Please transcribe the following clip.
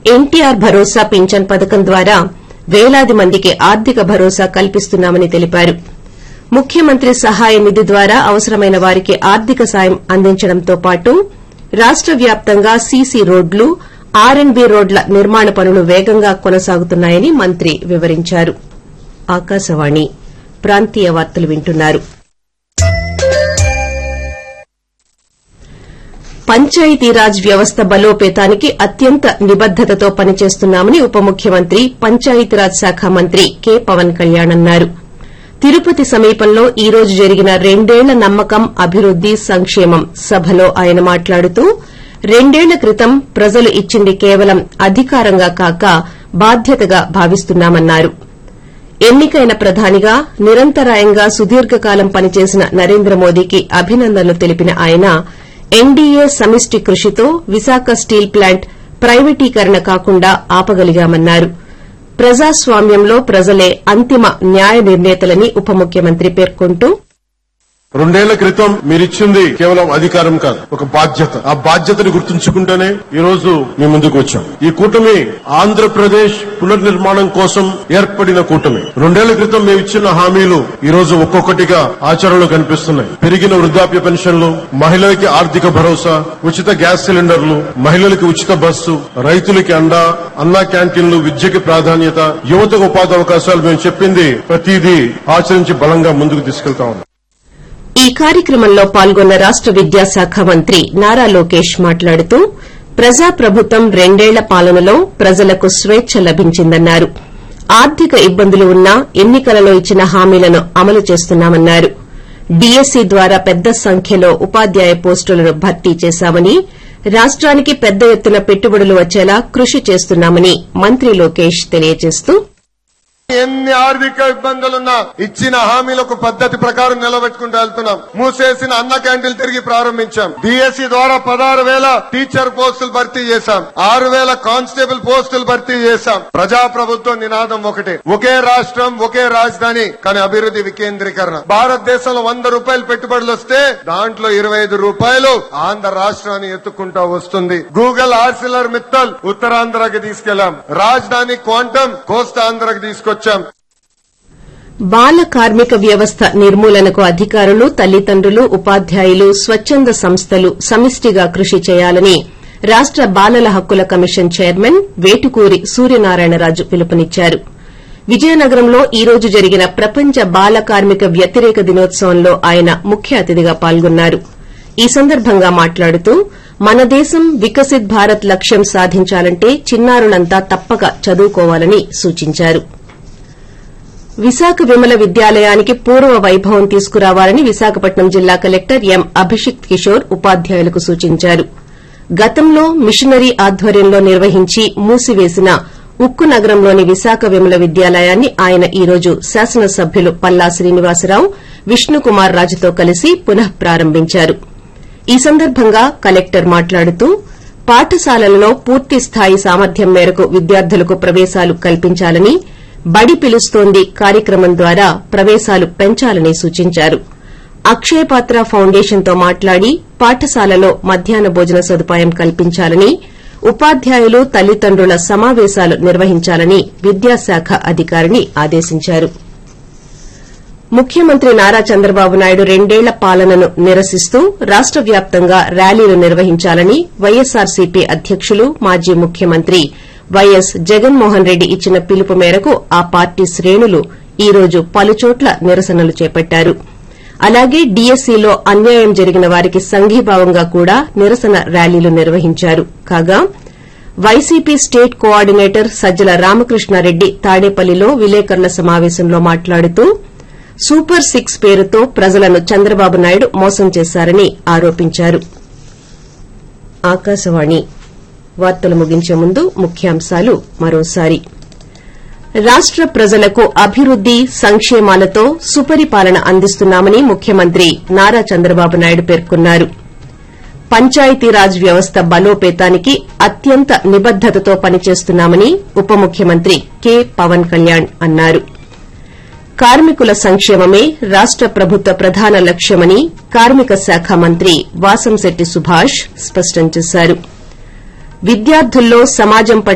ఎన్టీఆర్ భరోసా పింఛన్ పథకం ద్వారా పేలాది మందికి ఆర్థిక భరోసా కల్పిస్తున్నామని తెలిపారు ముఖ్యమంత్రి సహాయ నిధి ద్వారా అవసరమైన వారికి ఆర్థిక సాయం అందించడంతో పాటు రాష్ట వ్యాప్తంగా సీసీ రోడ్లు ఆర్ అండ్ బి రోడ్ల నిర్మాణ పనులు వేగంగా కొనసాగుతున్నాయని మంత్రి వివరించారు ఆకాశవాణి ప్రాంతీయ వార్తలు వింటున్నారు పంచాయతీరాజ్ వ్యవస్థ బలోపేతానికి అత్యంత నిబద్దతతో పనిచేస్తున్నామని ఉప ముఖ్యమంత్రి పంచాయతీరాజ్ శాఖ మంత్రి కె పవన్ కళ్యాణ్ అన్నారు తిరుపతి సమీపంలో ఈ రోజు జరిగిన రెండేళ్ల నమ్మకం అభివృద్ది సంక్షేమం సభలో ఆయన మాట్లాడుతూ రెండేళ్ల క్రితం ప్రజలు ఇచ్చింది కేవలం అధికారంగా కాక బాధ్యతగా భావిస్తున్నామన్నారు ఎన్నికైన ప్రధానిగా నిరంతరాయంగా సుదీర్ఘకాలం పనిచేసిన నరేంద్ర మోదీకి అభినందనలు తెలిపిన ఆయన ఎన్డీఏ సమిష్టి కృషితో విశాఖ స్టీల్ ప్లాంట్ ప్రైవేటీకరణ కాకుండా ఆపగలిగామన్నారు ప్రజాస్వామ్యంలో ప్రజలే అంతిమ న్యాయ నిర్ణేతలని ఉప ముఖ్యమంత్రి పేర్కొంటూ రెండేళ్ల క్రితం మీరిచ్చింది కేవలం అధికారం కాదు ఒక బాధ్యత ఆ బాధ్యతని గుర్తుంచుకుంటేనే ఈ రోజు మీ ముందుకు వచ్చాం ఈ కూటమి ఆంధ్రప్రదేశ్ పునర్నిర్మాణం కోసం ఏర్పడిన కూటమి రెండేళ్ల క్రితం మేము ఇచ్చిన హామీలు ఈ రోజు ఒక్కొక్కటిగా ఆచరణలో కనిపిస్తున్నాయి పెరిగిన వృద్ధాప్య పెన్షన్లు మహిళలకి ఆర్థిక భరోసా ఉచిత గ్యాస్ సిలిండర్లు మహిళలకి ఉచిత బస్సు రైతులకి అండా అన్నా క్యాంటీన్లు విద్యకి ప్రాధాన్యత యువతకు ఉపాధి అవకాశాలు మేము చెప్పింది ప్రతిదీ ఆచరించి బలంగా ముందుకు తీసుకెళ్తా ఉన్నాం ఈ కార్యక్రమంలో పాల్గొన్న రాష్ట విద్యాశాఖ మంత్రి నారా లోకేష్ మాట్లాడుతూ ప్రజాప్రభుత్వం రెండేళ్ల పాలనలో ప్రజలకు స్వేచ్ఛ లభించిందన్నారు ఆర్థిక ఇబ్బందులు ఉన్నా ఎన్నికలలో ఇచ్చిన హామీలను అమలు చేస్తున్నామన్నారు డీఎస్సీ ద్వారా పెద్ద సంఖ్యలో ఉపాధ్యాయ పోస్టులను భర్తీ చేశామని రాష్ట్రానికి పెద్ద ఎత్తున పెట్టుబడులు వచ్చేలా కృషి చేస్తున్నామని మంత్రి లోకేష్ తెలియజేస్తూ ఎన్ని ఆర్థిక ఇబ్బందులున్నా ఇచ్చిన హామీలకు పద్ధతి ప్రకారం నిలబెట్టుకుంటూ వెళ్తున్నాం మూసేసిన అన్న క్యాంటీన్లు తిరిగి ప్రారంభించాం డిఎస్సి ద్వారా పదహారు వేల టీచర్ పోస్టులు భర్తీ చేశాం ఆరు వేల కానిస్టేబుల్ పోస్టులు భర్తీ చేశాం ప్రజాప్రభుత్వం నినాదం ఒకటే ఒకే రాష్ట్రం ఒకే రాజధాని కానీ అభివృద్ధి వికేంద్రీకరణ భారతదేశంలో వంద రూపాయలు పెట్టుబడులు వస్తే దాంట్లో ఇరవై ఐదు రూపాయలు ఆంధ్ర రాష్ట్రాన్ని ఎత్తుకుంటా వస్తుంది గూగుల్ ఆర్సిలర్ మిత్తల్ ఉత్తరాంధ్రకి తీసుకెళ్లాం రాజధాని క్వాంటం కోస్తాంధ్రకి తీసుకొచ్చాం బాల కార్మిక వ్యవస్థ నిర్మూలనకు అధికారులు తల్లిదండ్రులు ఉపాధ్యాయులు స్వచ్చంద సంస్థలు సమిష్టిగా కృషి చేయాలని రాష్ట బాలల హక్కుల కమిషన్ చైర్మన్ వేటుకూరి సూర్యనారాయణరాజు పిలుపునిచ్చారు విజయనగరంలో ఈ రోజు జరిగిన ప్రపంచ బాల కార్మిక వ్యతిరేక దినోత్సవంలో ఆయన ముఖ్య అతిథిగా పాల్గొన్నారు ఈ సందర్భంగా మాట్లాడుతూ మన దేశం వికసిత్ భారత్ లక్ష్యం సాధించాలంటే చిన్నారులంతా తప్పక చదువుకోవాలని సూచించారు విశాఖ విమల విద్యాలయానికి పూర్వ వైభవం తీసుకురావాలని విశాఖపట్నం జిల్లా కలెక్టర్ ఎం అభిషిక్త్ కిషోర్ ఉపాధ్యాయులకు సూచించారు గతంలో మిషనరీ ఆధ్వర్యంలో నిర్వహించి మూసివేసిన ఉక్కు నగరంలోని విశాఖ విమల విద్యాలయాన్ని ఆయన ఈ రోజు శాసనసభ్యులు పల్లా శ్రీనివాసరావు విష్ణుకుమార్ రాజుతో కలిసి పునః ప్రారంభించారు ఈ సందర్భంగా కలెక్టర్ మాట్లాడుతూ పాఠశాలలలో పూర్తి స్థాయి సామర్థ్యం మేరకు విద్యార్థులకు ప్రవేశాలు కల్పించాలని బడి పిలుస్తోంది కార్యక్రమం ద్వారా ప్రవేశాలు పెంచాలని సూచించారు అక్షయపాత్ర ఫౌండేషన్తో మాట్లాడి పాఠశాలలో మధ్యాహ్న భోజన సదుపాయం కల్పించాలని ఉపాధ్యాయులు తల్లిదండ్రుల సమావేశాలు నిర్వహించాలని విద్యాశాఖ అధికారిని ఆదేశించారు ముఖ్యమంత్రి నారా చంద్రబాబు నాయుడు రెండేళ్ల పాలనను నిరసిస్తూ రాష్ట వ్యాప్తంగా ర్యాలీలు నిర్వహించాలని వైఎస్సార్సీపీ అధ్యకులు మాజీ ముఖ్యమంత్రి వైఎస్ జగన్మోహన్ రెడ్డి ఇచ్చిన పిలుపు మేరకు ఆ పార్టీ శ్రేణులు ఈ రోజు పలుచోట్ల నిరసనలు చేపట్టారు అలాగే డీఎస్సీలో అన్యాయం జరిగిన వారికి సంఘీభావంగా కూడా నిరసన ర్యాలీలు నిర్వహించారు కాగా Y C P state coordinator Sajjala Ramakrishna Reddy తాడేపల్లిలో విలేకరుల సమావేశంలో మాట్లాడుతూ సూపర్ సిక్స్ పేరుతో ప్రజలను చంద్రబాబు నాయుడు మోసం చేశారని ఆరోపించారు ఆకాశవాణి వార్తలు ముగించే ముందు ముఖ్యాంశాలు మరోసారి రాష్ట ప్రజలకు అభివృద్ది సంక్షేమాలతో సుపరిపాలన అందిస్తున్నామని ముఖ్యమంత్రి నారా చంద్రబాబు నాయుడు పేర్కొన్నారు పంచాయతీరాజ్ వ్యవస్థ బలోపేతానికి అత్యంత నిబద్దతతో పనిచేస్తున్నామని ఉప ముఖ్యమంత్రి కె పవన్ కళ్యాణ్ అన్నారు కార్మికుల సంక్షేమమే రాష్ట ప్రభుత్వ ప్రధాన లక్ష్యమని కార్మిక శాఖ మంత్రి వాసంశెట్టి సుభాష్ స్పష్టం చేశారు విద్యార్థుల్లో సమాజం